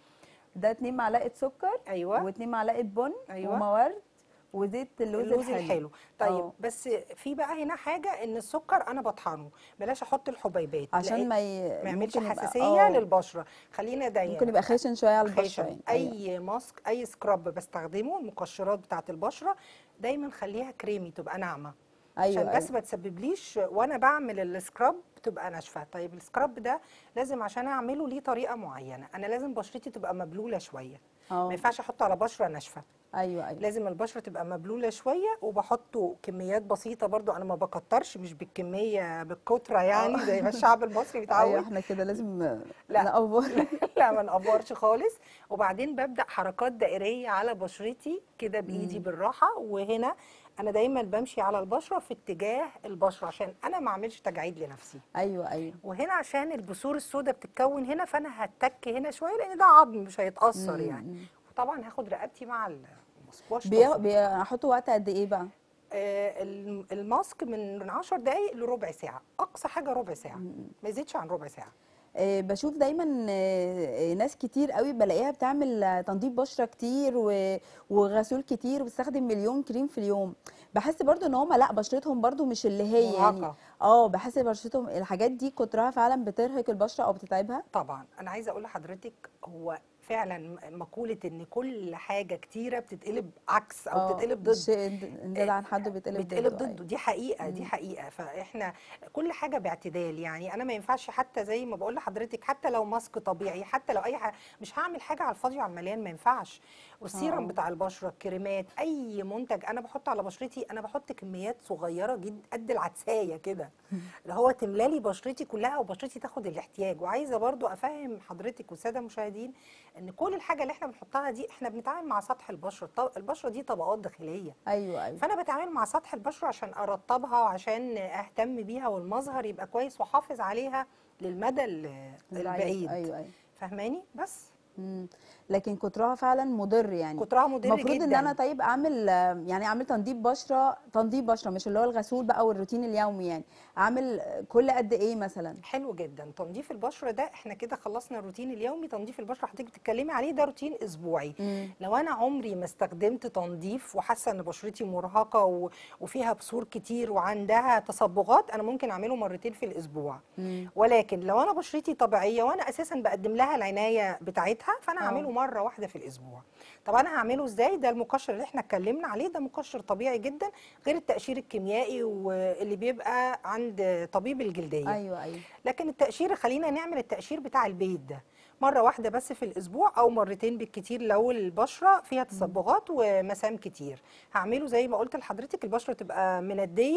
ده اتنين معلقه سكر ايوه واتنين معلقه بن أيوة. ومورد وزيت اللوز, اللوز الحلو طيب آه. بس في بقى هنا حاجه ان السكر انا بطحنه بلاش احط الحبيبات عشان لأن ما ي... ما يعملش ممكن يبقى- حساسيه آه، للبشره خلينا دايما ممكن يبقى خشن شويه على البشره خشن يعني أيوة. اي ماسك اي سكراب بستخدمه المقشرات بتاعه البشره دايما خليها كريمي تبقى ناعمه ايوه عشان بس أيوة. ما تسببليش وانا بعمل السكراب تبقى ناشفه طيب السكراب ده لازم عشان اعمله ليه طريقه معينه انا لازم بشرتي تبقى مبلوله شويه ما اه ينفعش احطه على بشره ناشفه ايوه ايوه لازم البشره تبقى مبلوله شويه وبحطه كميات بسيطه برضو انا ما بكترش مش بالكميه بالكتره يعني زي ما الشعب المصري ايوه متعود احنا كده لازم لا. نأفور لا ما نقفرش خالص وبعدين ببدا حركات دائريه على بشرتي كده بايدي مم. بالراحه وهنا انا دايما بمشي على البشره في اتجاه البشره عشان انا ما اعملش تجاعيد لنفسي ايوه ايوه وهنا عشان البثور السوداء بتتكون هنا فانا هتك هنا شويه لان ده عظم مش هيتاثر مم، يعني مم. وطبعا هاخد رقبتي مع الماسك واشطف. بي- بيحطوا وقت قد ايه بقى آه، الم- الماسك من 10 دقائق لربع ساعه اقصى حاجه ربع ساعه ما يزيدش عن ربع ساعه آه، بشوف دايما آه، آه، ناس كتير قوي بلاقيها بتعمل آه، تنظيف بشره كتير و- وغسول كتير وبتستخدم مليون كريم في اليوم بحس برضو ان هم لا بشرتهم برضو مش اللي هي يعني مرهقة. اه بحس بشرتهم الحاجات دي كترها فعلا بترهق البشره او بتتعبها طبعا انا عايزه اقول لحضرتك هو فعلا م- مقوله ان كل حاجه كتيره بتتقلب عكس او آه، بتتقلب ضد الشيء ان زاد عن حده بيتقلب بيتقلب ضده، ضده دي حقيقه دي مم. حقيقه فاحنا كل حاجه باعتدال يعني انا ما ينفعش حتى زي ما بقول لحضرتك حتى لو ماسك طبيعي حتى لو اي حاجه مش هعمل حاجه على الفاضي وعلى المليان ما ينفعش والسيرم آه. بتاع البشره الكريمات اي منتج انا بحطه على بشرتي انا بحط كميات صغيره جدا قد العدسايه كده اللي هو تملالي بشرتي كلها وبشرتي تاخد الاحتياج وعايزه برضو افهم حضرتك والساده المشاهدين ان كل الحاجه اللي احنا بنحطها دي احنا بنتعامل مع سطح البشره الط- البشره دي طبقات داخليه ايوه ايوه فانا بتعامل مع سطح البشره عشان ارطبها وعشان اهتم بيها والمظهر يبقى كويس واحافظ عليها للمدى ال- البعيد ايوه ايوه فاهماني بس مم. لكن كترها فعلا مضر يعني كترها مضر المفروض جدا ان انا طيب اعمل آه، يعني اعمل تنظيف بشره تنظيف بشره مش اللي هو الغسول بقى والروتين اليومي يعني اعمل آه، كل قد ايه مثلا حلو جدا تنظيف البشره ده احنا كده خلصنا الروتين اليومي تنظيف البشره حضرتك بتتكلمي عليه ده روتين اسبوعي مم. لو انا عمري ما استخدمت تنظيف وحاسه ان بشرتي مرهقه و... وفيها بثور كتير وعندها تصبغات انا ممكن اعمله مرتين في الاسبوع مم. ولكن لو انا بشرتي طبيعيه وانا اساسا بقدم لها العنايه بتاعتها فانا آه. هعمله مره واحده في الاسبوع طب انا هعمله ازاي ده المقشر اللي احنا اتكلمنا عليه ده مقشر طبيعي جدا غير التقشير الكيميائي واللي بيبقى عند طبيب الجلديه ايوه ايوه لكن التقشير خلينا نعمل التقشير بتاع البيت ده مرة واحدة بس في الأسبوع أو مرتين بالكتير لو البشرة فيها تصبغات ومسام كتير هعمله زي ما قلت لحضرتك البشرة تبقى مندية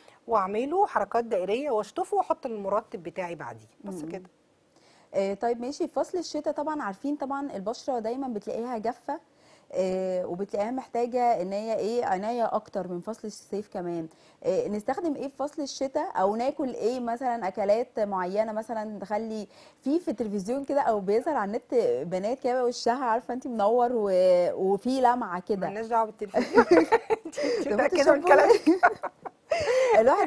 وأعمله حركات دائرية وأشطفه وأحط المرطب بتاعي بعديه بس مم. كده آه، طيب ماشي في فصل الشتاء طبعا عارفين طبعا البشره دايما بتلاقيها جافه آه، وبتلاقيها محتاجه ان هي ايه عنايه اكتر من فصل الصيف كمان آه، نستخدم ايه في فصل الشتاء او ناكل ايه مثلا اكلات معينه مثلا تخلي في في التلفزيون كده او بيظهر على النت بنات كده وشها عارفه انت منور و... وفي لمعه كده مالناش دعوة بالتلفزيون طب كده انت كده من شامبو كلامك الواحد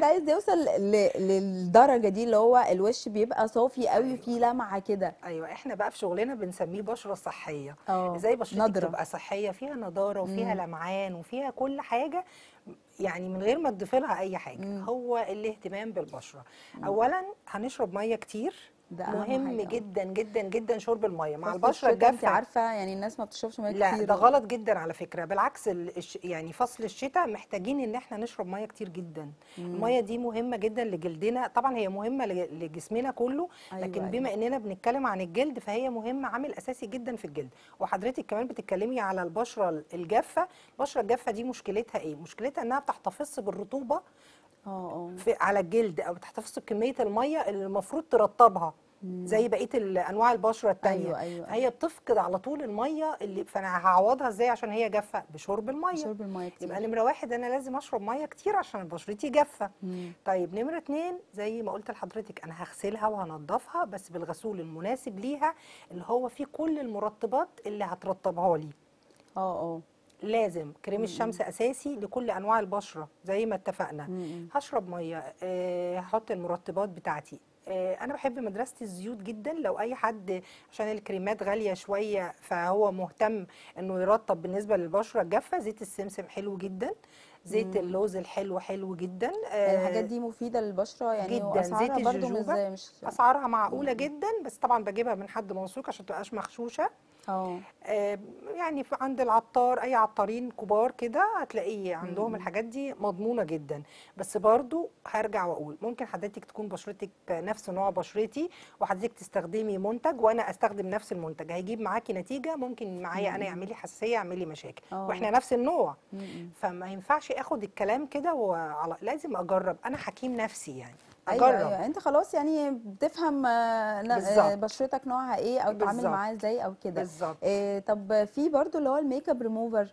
عايز يوصل ل- للدرجه دي اللي هو الوش بيبقى صافي قوي وفيه لمعه كده ايوه احنا بقى في شغلنا بنسميه بشره صحيه اه ازاي بشرتك نضرة. تبقى صحيه فيها نضاره وفيها مم. لمعان وفيها كل حاجه يعني من غير ما تضيفي لها اي حاجه مم. هو الاهتمام بالبشره اولا هنشرب ميه كتير ده أهم مهم حاجة. جدا جدا جدا شرب الميه مع فصل البشره الشتا انت الجافه عارفه يعني الناس ما بتشربش ميه لا كتير ده غلط جدا على فكره بالعكس ال- الش- يعني فصل الشتاء محتاجين ان احنا نشرب ميه كتير جدا الميه دي مهمه جدا لجلدنا طبعا هي مهمه لج- لجسمنا كله أيوة، لكن أيوة. بما اننا بنتكلم عن الجلد فهي مهمه عامل اساسي جدا في الجلد وحضرتك كمان بتتكلمي على البشره الجافه البشره الجافه دي مشكلتها ايه مشكلتها انها بتحتفظ بالرطوبه اه اه في على الجلد او بتحتفظ بكميه الميه اللي المفروض ترطبها زي بقيه ال- انواع البشره التانية أيوة، أيوة. هي بتفقد على طول الميه اللي فانا هعوضها ازاي عشان هي جافه بشرب الميه شرب الميه كتير يبقى نمره واحد انا لازم اشرب ميه كتير عشان بشرتي جافه مم. طيب نمره اتنين زي ما قلت لحضرتك انا هغسلها وهنضفها بس بالغسول المناسب ليها اللي هو فيه كل المرطبات اللي هترطبها لي اه اه لازم كريم الشمس اساسي لكل انواع البشره زي ما اتفقنا مم. هشرب ميه آه، هحط المرطبات بتاعتي آه، انا بحب مدرسه الزيوت جدا لو اي حد عشان الكريمات غاليه شويه فهو مهتم انه يرطب بالنسبه للبشره الجافه زيت السمسم حلو جدا زيت اللوز الحلو حلو جدا آه، الحاجات دي مفيده للبشره يعني جدا زيت واسعارها برضو مش الجوجوبا زي مش اسعارها معقوله جدا بس طبعا بجيبها من حد موثوق عشان تبقاش مغشوشه اه آه، يعني في عند العطار اي عطارين كبار كده هتلاقيه عندهم الحاجات دي مضمونه جدا بس برضو هرجع واقول ممكن حضرتك تكون بشرتك نفس نوع بشرتي وحضرتك تستخدمي منتج وانا استخدم نفس المنتج هيجيب معاكي نتيجه ممكن معايا انا يعمل لي حساسيه يعمل لي مشاكل آه. واحنا نفس النوع مم. فما ينفعش اخد الكلام كده وعلى لازم اجرب انا حكيم نفسي يعني ايوه اجرب ايوه انت خلاص يعني بتفهم آه، ن- آه، بالظبط. بشرتك نوعها ايه او تتعامل بالظبط. معاها ازاي او كده بالظبط آه، طب في برضو اللي هو الميك اب ريموفر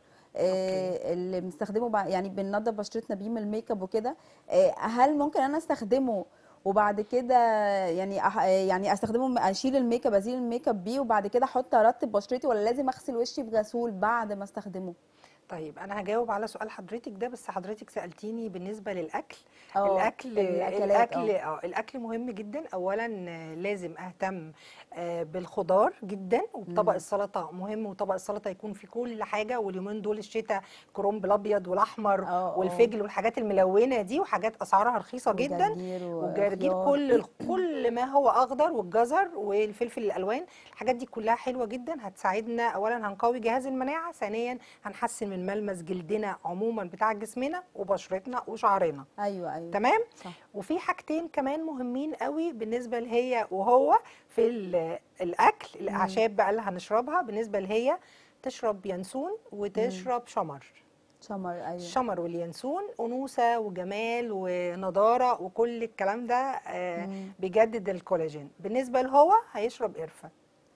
آه، اللي بنستخدمه بع- يعني بننضف بشرتنا بيه من الميك اب وكده آه، هل ممكن انا استخدمه وبعد كده يعني أح- يعني استخدمه اشيل الميك اب ازيل الميك اب بيه وبعد كده احط ارطب بشرتي ولا لازم اغسل وشي بغسول بعد ما استخدمه طيب انا هجاوب على سؤال حضرتك ده بس حضرتك سالتيني بالنسبه للاكل اه الاكل الأكلات، الاكل اه. اه الاكل مهم جدا اولا آه، لازم اهتم آه، بالخضار جدا وبطبق مم. السلطه مهم وطبق السلطه يكون فيه كل حاجه واليومين دول الشتاء كرنب الابيض والاحمر اه، اه. والفجل والحاجات الملونه دي وحاجات اسعارها رخيصه جدا وجرجير والجرجير وخيار. كل كل ما هو اخضر والجزر والفلفل الالوان الحاجات دي كلها حلوه جدا هتساعدنا اولا هنقوي جهاز المناعه ثانيا هنحسن من ملمس جلدنا عموما بتاع جسمنا وبشرتنا وشعرنا ايوه ايوه تمام صح وفي حاجتين كمان مهمين قوي بالنسبه لهي وهو في ال- الاكل الاعشاب بقى اللي هنشربها بالنسبه لهي تشرب ينسون وتشرب شمر شمر ايوه الشمر واليانسون انوثه وجمال ونضاره وكل الكلام ده آه مم. بيجدد الكولاجين بالنسبه لهو هيشرب قرفه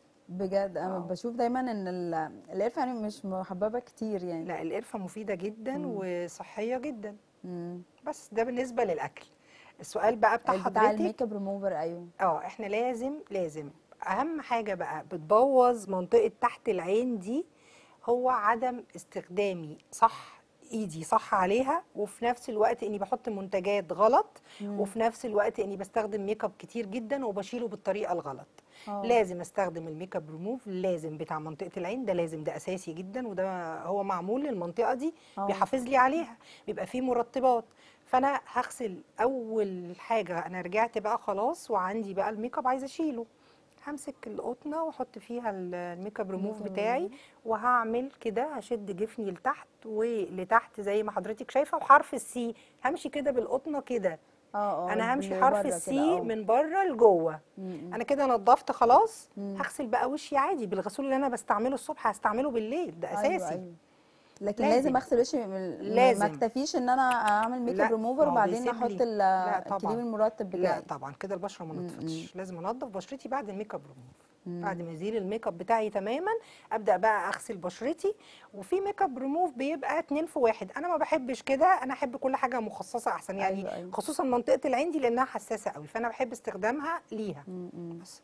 بجد انا اه. بشوف دايما ان ال- القرفه يعني مش محببه كتير يعني لا القرفه مفيده جدا مم. وصحيه جدا مم. بس ده بالنسبه للاكل السؤال بقى بتاع بتاع حضرتك الميك اب ريموفر ايوه اه احنا لازم لازم اهم حاجه بقى بتبوظ منطقه تحت العين دي هو عدم استخدامي صح ايدي صح عليها وفي نفس الوقت اني بحط منتجات غلط مم. وفي نفس الوقت اني بستخدم ميك اب كتير جدا وبشيله بالطريقه الغلط اه. لازم استخدم الميك اب ريموف لازم بتاع منطقه العين ده لازم ده اساسي جدا وده هو معمول للمنطقه دي اه. بيحافظ لي عليها بيبقى فيه مرطبات فانا هغسل اول حاجه انا رجعت بقى خلاص وعندي بقى الميك اب عايزه اشيله همسك القطنه واحط فيها ال- الميك اب ريموف الميك اب بتاعي ريموف. وهعمل كده هشد جفني لتحت ولتحت زي ما حضرتك شايفه وحرف السي همشي كده بالقطنه كده اه اه انا همشي اللي حرف بره كده، السي اه. من بره لجوه مم. انا كده نضفت خلاص مم. هغسل بقى وشي عادي بالغسول اللي انا بستعمله الصبح هستعمله بالليل ده اساسي أيوة أيوة. لكن لازم. لازم, اغسل وشي من- لازم. ما اكتفيش ان انا اعمل ميك لا، اب ريموفر ما هو وبعدين بيسيب احط لي. ال- لا، طبعاً. الكريم المرطب لا بتاعي طبعا كده البشره ما مم، نضفتش لازم انضف بشرتي بعد الميك اب ريموف مم. بعد ما يزيل الميك اب بتاعي تماما ابدا بقى اغسل بشرتي وفي ميك اب ريموف بيبقى اتنين في واحد انا ما بحبش كده انا احب كل حاجه مخصصه احسن يعني أيوة، أيوة. خصوصا منطقه العين دي لانها حساسه قوي فانا بحب استخدامها ليها مم، مم. بس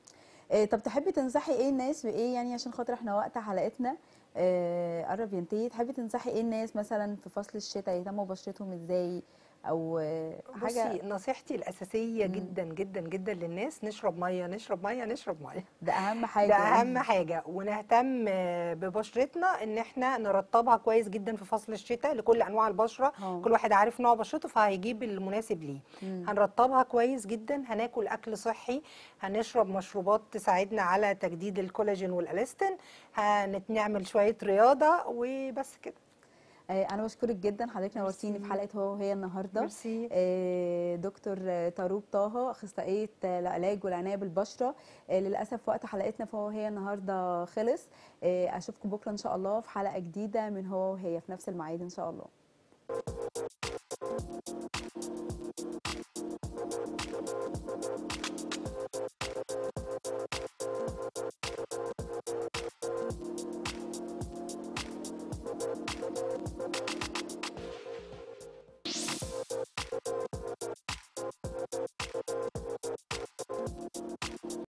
إيه طب تحبي تنصحي ايه الناس بايه يعني عشان خاطر احنا وقت حلقتنا آه، قرب ينتهي تحبي تنصحي ايه الناس مثلا في فصل الشتاء يهتموا ببشرتهم ازاي او آه، بصي حاجه نصيحتي الاساسيه مم. جدا جدا جدا للناس نشرب ميه نشرب ميه نشرب ميه ده اهم حاجه ده اهم حاجه ونهتم آه، ببشرتنا ان احنا نرطبها كويس جدا في فصل الشتاء لكل انواع البشره اه. كل واحد عارف نوع بشرته فهيجيب المناسب ليه مم. هنرطبها كويس جدا هناكل اكل صحي هنشرب مشروبات تساعدنا على تجديد الكولاجين والالاستين هنعمل شويه رياضه وبس كده آه، انا بشكرك جدا حضرتك نورتيني في حلقه هو وهي النهارده ميرسي آه، دكتور آه، طاروب طه اخصائيه آه، العلاج والعنايه بالبشره آه، للاسف وقت حلقتنا في هو وهي النهارده خلص آه، اشوفكم بكره ان شاء الله في حلقه جديده من هو وهي في نفس الميعاد ان شاء الله